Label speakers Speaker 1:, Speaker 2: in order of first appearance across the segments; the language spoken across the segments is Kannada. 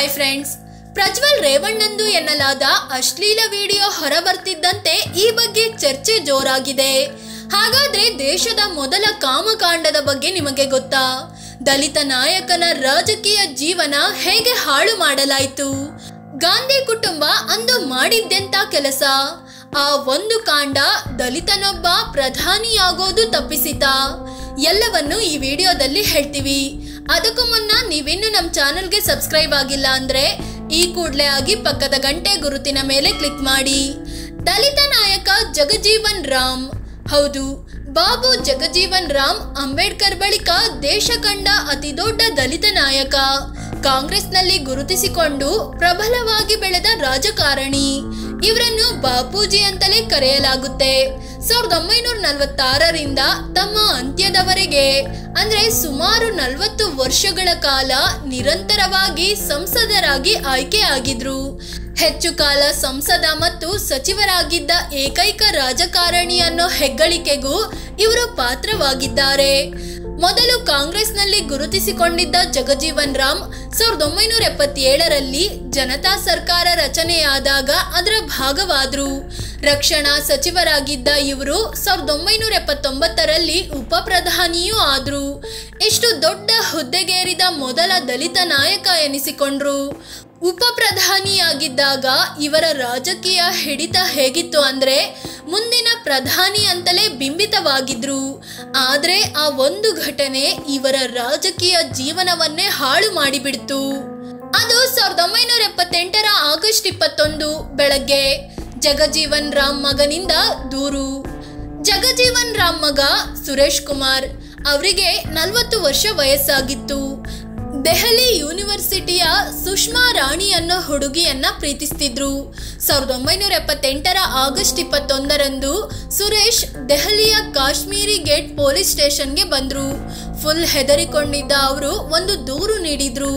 Speaker 1: ಹಾಯ್ ಫ್ರೆಂಡ್ಸ್ ಪ್ರಜ್ವಲ್ ರೇವಣ್ಣಂದು ಎನ್ನಲಾದ ಅಶ್ಲೀಲ ವಿಡಿಯೋ ಹೊರಬರ್ತಿದ್ದಂತೆ ಈ ಬಗ್ಗೆ ಚರ್ಚೆ ಜೋರಾಗಿದೆ ಹಾಗಾದ್ರೆ ದೇಶದ ಮೊದಲ ಕಾಮಕಾಂಡದ ಬಗ್ಗೆ ನಿಮಗೆ ಗೊತ್ತಾ ದಲಿತ ನಾಯಕನ ರಾಜಕೀಯ ಜೀವನ ಹೇಗೆ ಹಾಳು ಮಾಡಲಾಯಿತು ಗಾಂಧಿ ಕುಟುಂಬ ಅಂದು ಮಾಡಿದ್ದೆಂತ ಕೆಲಸ ಆ ಒಂದು ಕಾಂಡ ದಲಿತನೊಬ್ಬ ಪ್ರಧಾನಿಯಾಗೋದು ತಪ್ಪಿಸಿತ ಎಲ್ಲವನ್ನು ಈ ವಿಡಿಯೋದಲ್ಲಿ ಹೇಳ್ತೀವಿ ಅದಕ್ಕೂ ಮುನ್ನ ನೀವಿನ್ನು ನಮ್ಮ ಚಾನಲ್ಗೆ ಸಬ್ಸ್ಕ್ರೈಬ್ ಆಗಿಲ್ಲ ಅಂದ್ರೆ ಈ ಕೂಡಲೇ ಆಗಿ ಪಕ್ಕದ ಗಂಟೆ ಗುರುತಿನ ಮೇಲೆ ಕ್ಲಿಕ್ ಮಾಡಿ ದಲಿತ ನಾಯಕ ಜಗಜೀವನ್ ರಾಮ್ ಹೌದು ಬಾಬು ಜಗಜೀವನ್ ರಾಮ್ ಅಂಬೇಡ್ಕರ್ ಬಳಿಕ ದೇಶ ಕಂಡ ಅತಿದೊಡ್ಡ ದಲಿತ ನಾಯಕ ಕಾಂಗ್ರೆಸ್ನಲ್ಲಿ ಗುರುತಿಸಿಕೊಂಡು ಪ್ರಬಲವಾಗಿ ಬೆಳೆದ ರಾಜಕಾರಣಿ ಇವರನ್ನು ಬಾಪೂಜಿ ಅಂತಲೇ ಕರೆಯಲಾಗುತ್ತೆ ಸಾವಿರದ ಒಂಬೈನೂರ ನಲವತ್ತಾರರಿಂದ ತಮ್ಮ ಅಂತ್ಯದವರೆಗೆ ಅಂದ್ರೆ ಸುಮಾರು ನಲವತ್ತು ವರ್ಷಗಳ ಕಾಲ ನಿರಂತರವಾಗಿ ಸಂಸದರಾಗಿ ಆಯ್ಕೆಯಾಗಿದ್ರು ಹೆಚ್ಚು ಕಾಲ ಸಂಸದ ಮತ್ತು ಸಚಿವರಾಗಿದ್ದ ಏಕೈಕ ರಾಜಕಾರಣಿ ಅನ್ನೋ ಹೆಗ್ಗಳಿಕೆಗೂ ಇವರು ಪಾತ್ರವಾಗಿದ್ದಾರೆ ಮೊದಲು ಕಾಂಗ್ರೆಸ್ನಲ್ಲಿ ಗುರುತಿಸಿಕೊಂಡಿದ್ದ ಜಗಜೀವನ್ ರಾಮ್ ಸಾವಿರದ ಒಂಬೈನೂರ ಎಪ್ಪತ್ತೇಳರಲ್ಲಿ ಜನತಾ ಸರ್ಕಾರ ರಚನೆಯಾದಾಗ ಅದರ ಭಾಗವಾದ್ರು ರಕ್ಷಣಾ ಸಚಿವರಾಗಿದ್ದ ಇವರು ಸಾವಿರದ ಒಂಬೈನೂರ ಎಪ್ಪತ್ತೊಂಬತ್ತರಲ್ಲಿ ಉಪ ಪ್ರಧಾನಿಯೂ ಆದ್ರು ಇಷ್ಟು ದೊಡ್ಡ ಹುದ್ದೆಗೇರಿದ ಮೊದಲ ದಲಿತ ನಾಯಕ ಎನಿಸಿಕೊಂಡ್ರು ಉಪ ಪ್ರಧಾನಿಯಾಗಿದ್ದಾಗ ಇವರ ರಾಜಕೀಯ ಹಿಡಿತ ಹೇಗಿತ್ತು ಅಂದ್ರೆ ಮುಂದಿನ ಪ್ರಧಾನಿ ಅಂತಲೇ ಬಿಂಬಿತವಾಗಿದ್ರು ಆದ್ರೆ ಆ ಒಂದು ಘಟನೆ ಇವರ ರಾಜಕೀಯ ಜೀವನವನ್ನೇ ಹಾಳು ಮಾಡಿಬಿಡ್ತು ಅದು ಸಾವಿರದ ಒಂಬೈನೂರ ಎಪ್ಪತ್ತೆಂಟರ ಆಗಸ್ಟ್ ಇಪ್ಪತ್ತೊಂದು ಬೆಳಗ್ಗೆ ಜಗಜೀವನ್ ರಾಮ್ ಮಗನಿಂದ ದೂರು ಜಗಜೀವನ್ ರಾಮ್ ಮಗ ಸುರೇಶ್ ಕುಮಾರ್ ಅವರಿಗೆ ನಲವತ್ತು ವರ್ಷ ವಯಸ್ಸಾಗಿತ್ತು ದೆಹಲಿ ಯೂನಿವರ್ಸಿಟಿಯ ಸುಷ್ಮಾ ರಾಣಿ ಅನ್ನೋ ಹುಡುಗಿಯನ್ನ ಪ್ರೀತಿಸ್ತಿದ್ರು ಸಾವಿರದ ಒಂಬೈನೂರ ಎಪ್ಪತ್ತೆಂಟರ ಆಗಸ್ಟ್ ಇಪ್ಪತ್ತೊಂದರಂದು ಸುರೇಶ್ ದೆಹಲಿಯ ಕಾಶ್ಮೀರಿ ಗೇಟ್ ಪೊಲೀಸ್ ಸ್ಟೇಷನ್ಗೆ ಬಂದ್ರು ಫುಲ್ ಹೆದರಿಕೊಂಡಿದ್ದ ಅವರು ಒಂದು ದೂರು ನೀಡಿದ್ರು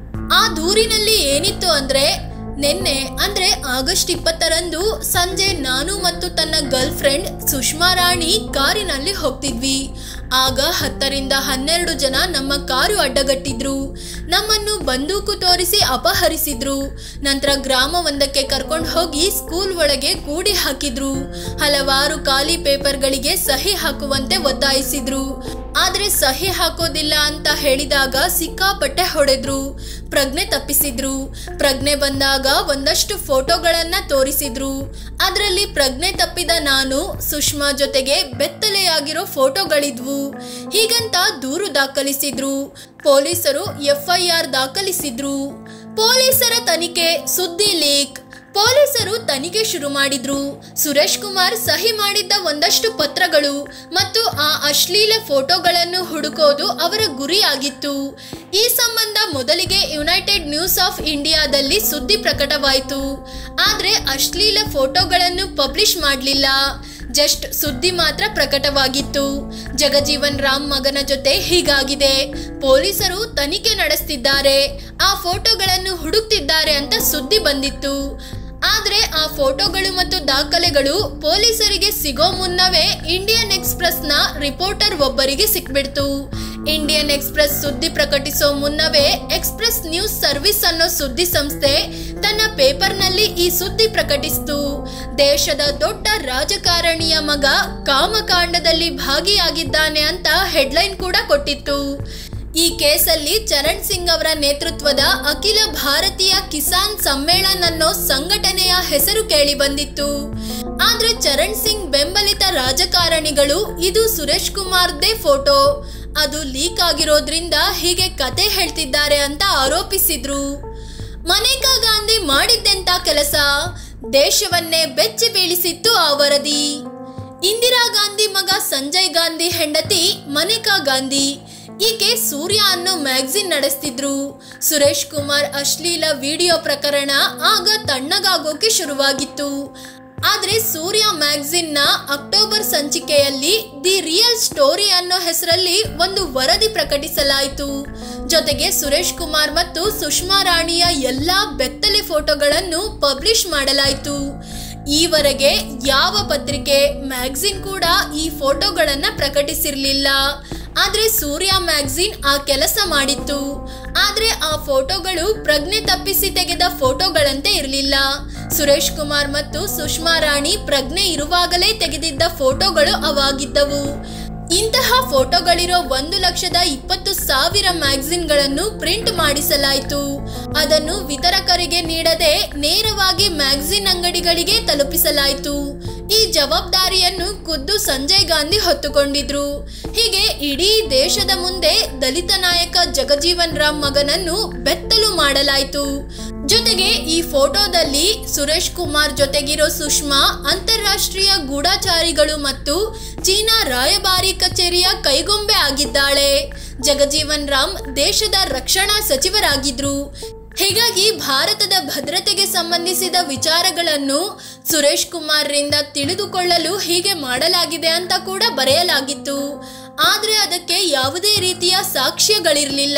Speaker 1: ಆ ದೂರಿನಲ್ಲಿ ಏನಿತ್ತು ಅಂದ್ರೆ ನಿನ್ನೆ ಅಂದ್ರೆ ಆಗಸ್ಟ್ ಇಪ್ಪತ್ತರಂದು ಸಂಜೆ ನಾನು ಮತ್ತು ತನ್ನ ಗರ್ಲ್ ಫ್ರೆಂಡ್ ಸುಷ್ಮಾ ರಾಣಿ ಕಾರಿನಲ್ಲಿ ಹೋಗ್ತಿದ್ವಿ ಆಗ ಹತ್ತರಿಂದ ಹನ್ನೆರಡು ಜನ ನಮ್ಮ ಕಾರು ಅಡ್ಡಗಟ್ಟಿದ್ರು ನಮ್ಮನ್ನು ಬಂದೂಕು ತೋರಿಸಿ ಅಪಹರಿಸಿದ್ರು ನಂತರ ಗ್ರಾಮವೊಂದಕ್ಕೆ ಕರ್ಕೊಂಡು ಹೋಗಿ ಸ್ಕೂಲ್ ಒಳಗೆ ಕೂಡಿ ಹಾಕಿದ್ರು ಹಲವಾರು ಖಾಲಿ ಪೇಪರ್ಗಳಿಗೆ ಸಹಿ ಹಾಕುವಂತೆ ಒತ್ತಾಯಿಸಿದ್ರು ಆದ್ರೆ ಸಹಿ ಹಾಕೋದಿಲ್ಲ ಅಂತ ಹೇಳಿದಾಗ ಸಿಕ್ಕಾಪಟ್ಟೆ ಹೊಡೆದ್ರು ಪ್ರಜ್ಞೆ ತಪ್ಪಿಸಿದ್ರು ಪ್ರಜ್ಞೆ ಬಂದಾಗ ಒಂದಷ್ಟು ಫೋಟೋಗಳನ್ನ ತೋರಿಸಿದ್ರು ಅದರಲ್ಲಿ ಪ್ರಜ್ಞೆ ತಪ್ಪಿದ ನಾನು ಸುಷ್ಮಾ ಜೊತೆಗೆ ಬೆತ್ತಲೆಯಾಗಿರೋ ಫೋಟೋಗಳಿದ್ವು ಹೀಗಂತ ದೂರು ದಾಖಲಿಸಿದ್ರು ಪೊಲೀಸರು ಎಫ್ಐಆರ್ ದಾಖಲಿಸಿದ್ರು ಪೊಲೀಸರ ತನಿಖೆ ಸುದ್ದಿ ಲೀಕ್ ಪೊಲೀಸರು ತನಿಖೆ ಶುರು ಮಾಡಿದ್ರು ಸುರೇಶ್ ಕುಮಾರ್ ಸಹಿ ಮಾಡಿದ್ದ ಒಂದಷ್ಟು ಪತ್ರಗಳು ಮತ್ತು ಆ ಅಶ್ಲೀಲ ಫೋಟೋಗಳನ್ನು ಹುಡುಕೋದು ಅವರ ಗುರಿಯಾಗಿತ್ತು ಈ ಸಂಬಂಧ ಮೊದಲಿಗೆ ಯುನೈಟೆಡ್ ನ್ಯೂಸ್ ಆಫ್ ಇಂಡಿಯಾದಲ್ಲಿ ಸುದ್ದಿ ಪ್ರಕಟವಾಯಿತು ಆದರೆ ಅಶ್ಲೀಲ ಫೋಟೋಗಳನ್ನು ಪಬ್ಲಿಷ್ ಮಾಡಲಿಲ್ಲ ಜಸ್ಟ್ ಸುದ್ದಿ ಮಾತ್ರ ಪ್ರಕಟವಾಗಿತ್ತು ಜಗಜೀವನ್ ರಾಮ್ ಮಗನ ಜೊತೆ ಹೀಗಾಗಿದೆ ಪೊಲೀಸರು ತನಿಖೆ ನಡೆಸ್ತಿದ್ದಾರೆ ಆ ಫೋಟೋಗಳನ್ನು ಹುಡುಕ್ತಿದ್ದಾರೆ ಅಂತ ಸುದ್ದಿ ಬಂದಿತ್ತು ಆದ್ರೆ ಆ ಫೋಟೋಗಳು ಮತ್ತು ದಾಖಲೆಗಳು ಪೊಲೀಸರಿಗೆ ಸಿಗೋ ಮುನ್ನವೇ ಇಂಡಿಯನ್ ಎಕ್ಸ್ಪ್ರೆಸ್ನ ರಿಪೋರ್ಟರ್ ಒಬ್ಬರಿಗೆ ಸಿಕ್ಬಿಡ್ತು ಇಂಡಿಯನ್ ಎಕ್ಸ್ಪ್ರೆಸ್ ಸುದ್ದಿ ಪ್ರಕಟಿಸೋ ಮುನ್ನವೇ ಎಕ್ಸ್ಪ್ರೆಸ್ ನ್ಯೂಸ್ ಸರ್ವಿಸ್ ಅನ್ನೋ ಸುದ್ದಿ ಸಂಸ್ಥೆ ತನ್ನ ಪೇಪರ್ನಲ್ಲಿ ಈ ಸುದ್ದಿ ಪ್ರಕಟಿಸಿತು ದೇಶದ ದೊಡ್ಡ ರಾಜಕಾರಣಿಯ ಮಗ ಕಾಮಕಾಂಡದಲ್ಲಿ ಭಾಗಿಯಾಗಿದ್ದಾನೆ ಅಂತ ಹೆಡ್ಲೈನ್ ಕೂಡ ಕೊಟ್ಟಿತ್ತು ಈ ಕೇಸಲ್ಲಿ ಚರಣ್ ಸಿಂಗ್ ಅವರ ನೇತೃತ್ವದ ಅಖಿಲ ಭಾರತೀಯ ಕಿಸಾನ್ ಸಮ್ಮೇಳನ್ ಅನ್ನೋ ಸಂಘಟನೆಯ ಹೆಸರು ಕೇಳಿ ಬಂದಿತ್ತು ಆದ್ರೆ ಚರಣ್ ಸಿಂಗ್ ಬೆಂಬಲಿತ ರಾಜಕಾರಣಿಗಳು ಇದು ಸುರೇಶ್ ಕುಮಾರ್ದೇ ಫೋಟೋ ಅದು ಲೀಕ್ ಆಗಿರೋದ್ರಿಂದ ಹೀಗೆ ಕತೆ ಹೇಳ್ತಿದ್ದಾರೆ ಅಂತ ಆರೋಪಿಸಿದ್ರು ಮನೇಕಾ ಗಾಂಧಿ ಮಾಡಿದ್ದೆಂತ ಕೆಲಸ ದೇಶವನ್ನೇ ಬೆಚ್ಚಿ ಬೀಳಿಸಿತ್ತು ಆ ವರದಿ ಇಂದಿರಾ ಗಾಂಧಿ ಮಗ ಸಂಜಯ್ ಗಾಂಧಿ ಹೆಂಡತಿ ಮನೇಕಾ ಗಾಂಧಿ ಈಕೆ ಸೂರ್ಯ ಅನ್ನೋ ಮ್ಯಾಗಝಿನ್ ನಡೆಸ್ತಿದ್ರು ಸುರೇಶ್ ಕುಮಾರ್ ಅಶ್ಲೀಲ ವಿಡಿಯೋ ಪ್ರಕರಣ ಆಗ ತಣ್ಣಗಾಗೋಕೆ ಶುರುವಾಗಿತ್ತು ಆದ್ರೆ ಸೂರ್ಯ ಮ್ಯಾಗಝಿನ್ನ ಅಕ್ಟೋಬರ್ ಸಂಚಿಕೆಯಲ್ಲಿ ದಿ ರಿಯಲ್ ಸ್ಟೋರಿ ಅನ್ನೋ ಹೆಸರಲ್ಲಿ ಒಂದು ವರದಿ ಪ್ರಕಟಿಸಲಾಯಿತು ಜೊತೆಗೆ ಸುರೇಶ್ ಕುಮಾರ್ ಮತ್ತು ಸುಷ್ಮಾ ರಾಣಿಯ ಎಲ್ಲಾ ಬೆತ್ತಲೆ ಫೋಟೋಗಳನ್ನು ಪಬ್ಲಿಷ್ ಮಾಡಲಾಯಿತು ಈವರೆಗೆ ಯಾವ ಪತ್ರಿಕೆ ಮ್ಯಾಗಝಿನ್ ಕೂಡ ಈ ಫೋಟೋಗಳನ್ನ ಪ್ರಕಟಿಸಿರ್ಲಿಲ್ಲ ಆದ್ರೆ ಸೂರ್ಯ ಮ್ಯಾಗಝಿನ್ ಆ ಕೆಲಸ ಮಾಡಿತ್ತು ಆದ್ರೆ ಆ ಫೋಟೋಗಳು ಪ್ರಜ್ಞೆ ತಪ್ಪಿಸಿ ತೆಗೆದ ಫೋಟೋಗಳಂತೆ ಇರಲಿಲ್ಲ ಸುರೇಶ್ ಕುಮಾರ್ ಮತ್ತು ಸುಷ್ಮಾ ರಾಣಿ ಪ್ರಜ್ಞೆ ಇರುವಾಗಲೇ ತೆಗೆದಿದ್ದ ಫೋಟೋಗಳು ಅವಾಗಿದ್ದವು ಇಂತಹ ಫೋಟೋಗಳಿರೋ ಒಂದು ಲಕ್ಷದ ಇಪ್ಪತ್ತು ಸಾವಿರ ಮ್ಯಾಗಝಿನ್ಗಳನ್ನು ಪ್ರಿಂಟ್ ಮಾಡಿಸಲಾಯಿತು ಅದನ್ನು ವಿತರಕರಿಗೆ ನೀಡದೆ ನೇರವಾಗಿ ಮ್ಯಾಗಝಿನ್ ಅಂಗಡಿಗಳಿಗೆ ತಲುಪಿಸಲಾಯಿತು ಈ ಜವಾಬ್ದಾರಿಯನ್ನು ಖುದ್ದು ಸಂಜಯ್ ಗಾಂಧಿ ಹೊತ್ತುಕೊಂಡಿದ್ರು ಹೀಗೆ ಇಡೀ ದೇಶದ ಮುಂದೆ ದಲಿತ ನಾಯಕ ಜಗಜೀವನ್ ರಾಮ್ ಮಗನನ್ನು ಬೆತ್ತಲು ಮಾಡಲಾಯಿತು ಜೊತೆಗೆ ಈ ಫೋಟೋದಲ್ಲಿ ಸುರೇಶ್ ಕುಮಾರ್ ಜೊತೆಗಿರೋ ಸುಷ್ಮಾ ಅಂತಾರಾಷ್ಟ್ರೀಯ ಗೂಢಾಚಾರಿಗಳು ಮತ್ತು ಚೀನಾ ರಾಯಭಾರಿ ಕಚೇರಿಯ ಕೈಗೊಂಬೆ ಆಗಿದ್ದಾಳೆ ಜಗಜೀವನ್ ರಾಮ್ ದೇಶದ ರಕ್ಷಣಾ ಸಚಿವರಾಗಿದ್ರು ಹೀಗಾಗಿ ಭಾರತದ ಭದ್ರತೆಗೆ ಸಂಬಂಧಿಸಿದ ವಿಚಾರಗಳನ್ನು ಸುರೇಶ್ ಕುಮಾರ್ರಿಂದ ತಿಳಿದುಕೊಳ್ಳಲು ಹೀಗೆ ಮಾಡಲಾಗಿದೆ ಅಂತ ಕೂಡ ಬರೆಯಲಾಗಿತ್ತು ಆದ್ರೆ ಅದಕ್ಕೆ ಯಾವುದೇ ರೀತಿಯ ಸಾಕ್ಷ್ಯಗಳಿರಲಿಲ್ಲ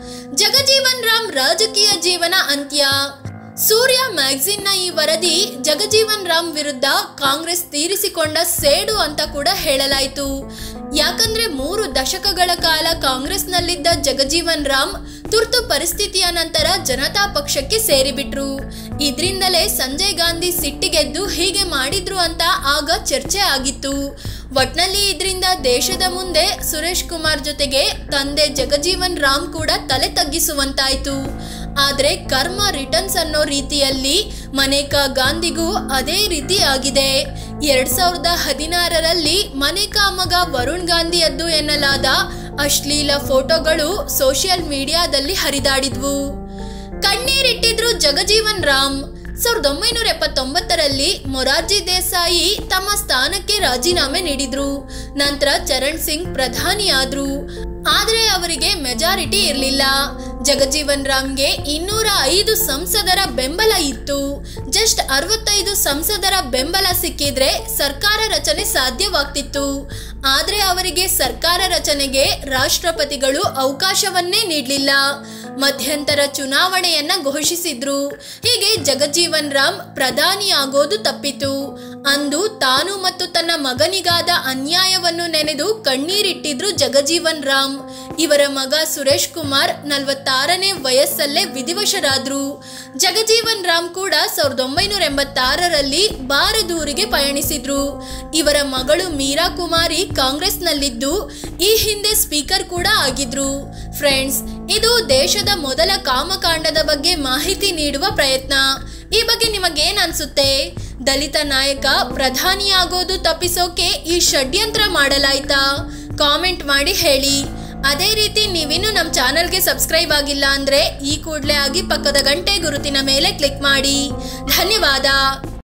Speaker 1: ಜಗಜೀವನ್ ರಾಮ್ ರಾಜಕೀಯ ಜೀವನ ಅಂತ್ಯ ಸೂರ್ಯ ಮ್ಯಾಗಝಿನ್ನ ಈ ವರದಿ ಜಗಜೀವನ್ ರಾಮ್ ವಿರುದ್ಧ ಕಾಂಗ್ರೆಸ್ ತೀರಿಸಿಕೊಂಡ ಸೇಡು ಅಂತ ಕೂಡ ಹೇಳಲಾಯಿತು ಯಾಕಂದ್ರೆ ಮೂರು ದಶಕಗಳ ಕಾಲ ಕಾಂಗ್ರೆಸ್ನಲ್ಲಿದ್ದ ಜಗಜೀವನ್ ರಾಮ್ ತುರ್ತು ಪರಿಸ್ಥಿತಿಯ ನಂತರ ಜನತಾ ಪಕ್ಷಕ್ಕೆ ಸೇರಿಬಿಟ್ರು ಇದ್ರಿಂದಲೇ ಸಂಜಯ್ ಗಾಂಧಿ ಸಿಟ್ಟಿಗೆದ್ದು ಹೀಗೆ ಮಾಡಿದ್ರು ಅಂತ ಆಗ ಚರ್ಚೆ ಆಗಿತ್ತು ಒಟ್ನಲ್ಲಿ ಇದರಿಂದ ದೇಶದ ಮುಂದೆ ಸುರೇಶ್ ಕುಮಾರ್ ಜೊತೆಗೆ ತಂದೆ ಜಗಜೀವನ್ ರಾಮ್ ಕೂಡ ತಲೆ ತಗ್ಗಿಸುವಂತಾಯ್ತು ಆದ್ರೆ ಕರ್ಮ ರಿಟರ್ನ್ಸ್ ಅನ್ನೋ ರೀತಿಯಲ್ಲಿ ಮನೇಕಾ ಗಾಂಧಿಗೂ ಅದೇ ರೀತಿ ಆಗಿದೆ ಎರಡ್ ಸಾವಿರದ ಹದಿನಾರರಲ್ಲಿ ಮನೇಕಾ ಮಗ ವರುಣ್ ಗಾಂಧಿಯದ್ದು ಎನ್ನಲಾದ ಅಶ್ಲೀಲ ಫೋಟೋಗಳು ಸೋಷಿಯಲ್ ಮೀಡಿಯಾದಲ್ಲಿ ಹರಿದಾಡಿದ್ವು ಕಣ್ಣೀರಿಟ್ಟಿದ್ರು ಜಗಜೀವನ್ ರಾಮ್ ಸಾವಿರದ ಒಂಬೈನೂರ ಎಪ್ಪತ್ತೊಂಬತ್ತರಲ್ಲಿ ಮೊರಾರ್ಜಿ ದೇಸಾಯಿ ತಮ್ಮ ಸ್ಥಾನಕ್ಕೆ ರಾಜೀನಾಮೆ ನೀಡಿದ್ರು ನಂತರ ಚರಣ್ ಸಿಂಗ್ ಪ್ರಧಾನಿಯಾದ್ರು ಆದ್ರೆ ಅವರಿಗೆ ಮೆಜಾರಿಟಿ ಇರಲಿಲ್ಲ ಜಗಜೀವನ್ ರಾಮ್ಗೆ ಇನ್ನೂರ ಐದು ಸಂಸದರ ಬೆಂಬಲ ಇತ್ತು ಜಸ್ಟ್ ಅರವತ್ತೈದು ಸಂಸದರ ಬೆಂಬಲ ಸಿಕ್ಕಿದ್ರೆ ಸರ್ಕಾರ ರಚನೆ ಸಾಧ್ಯವಾಗ್ತಿತ್ತು ಆದ್ರೆ ಅವರಿಗೆ ಸರ್ಕಾರ ರಚನೆಗೆ ರಾಷ್ಟ್ರಪತಿಗಳು ಅವಕಾಶವನ್ನೇ ನೀಡಲಿಲ್ಲ ಮಧ್ಯಂತರ ಚುನಾವಣೆಯನ್ನ ಘೋಷಿಸಿದ್ರು ಹೀಗೆ ಜಗಜೀವನ್ ರಾಮ್ ಪ್ರಧಾನಿ ಆಗೋದು ತಪ್ಪಿತು ಅಂದು ತಾನು ಮತ್ತು ತನ್ನ ಮಗನಿಗಾದ ಅನ್ಯಾಯವನ್ನು ನೆನೆದು ಕಣ್ಣೀರಿಟ್ಟಿದ್ರು ಜಗಜೀವನ್ ರಾಮ್ ಇವರ ಮಗ ಸುರೇಶ್ ಕುಮಾರ್ ನಲವತ್ತಾರನೇ ವಯಸ್ಸಲ್ಲೇ ವಿಧಿವಶರಾದ್ರು ಜಗಜೀವನ್ ರಾಮ್ ಕೂಡ ಸಾವಿರದ ಒಂಬೈನೂರ ಎಂಬತ್ತಾರರಲ್ಲಿ ಬಾರದೂರಿಗೆ ಪಯಣಿಸಿದ್ರು ಇವರ ಮಗಳು ಮೀರಾ ಕುಮಾರಿ ಕಾಂಗ್ರೆಸ್ನಲ್ಲಿದ್ದು ಈ ಹಿಂದೆ ಸ್ಪೀಕರ್ ಕೂಡ ಆಗಿದ್ರು ಫ್ರೆಂಡ್ಸ್ ಇದು ದೇಶದ ಮೊದಲ ಕಾಮಕಾಂಡದ ಬಗ್ಗೆ ಮಾಹಿತಿ ನೀಡುವ ಪ್ರಯತ್ನ ಈ ಬಗ್ಗೆ ನಿಮಗೇನ್ ಅನ್ಸುತ್ತೆ ದಲಿತ ನಾಯಕ ಪ್ರಧಾನಿಯಾಗೋದು ತಪ್ಪಿಸೋಕೆ ಈ ಷಡ್ಯಂತ್ರ ಮಾಡಲಾಯ್ತಾ ಕಾಮೆಂಟ್ ಮಾಡಿ ಹೇಳಿ ಅದೇ ರೀತಿ ನೀವಿನ್ನೂ ನಮ್ಮ ಚಾನಲ್ಗೆ ಸಬ್ಸ್ಕ್ರೈಬ್ ಆಗಿಲ್ಲ ಅಂದ್ರೆ ಈ ಕೂಡಲೇ ಆಗಿ ಪಕ್ಕದ ಗಂಟೆ ಗುರುತಿನ ಮೇಲೆ ಕ್ಲಿಕ್ ಮಾಡಿ ಧನ್ಯವಾದ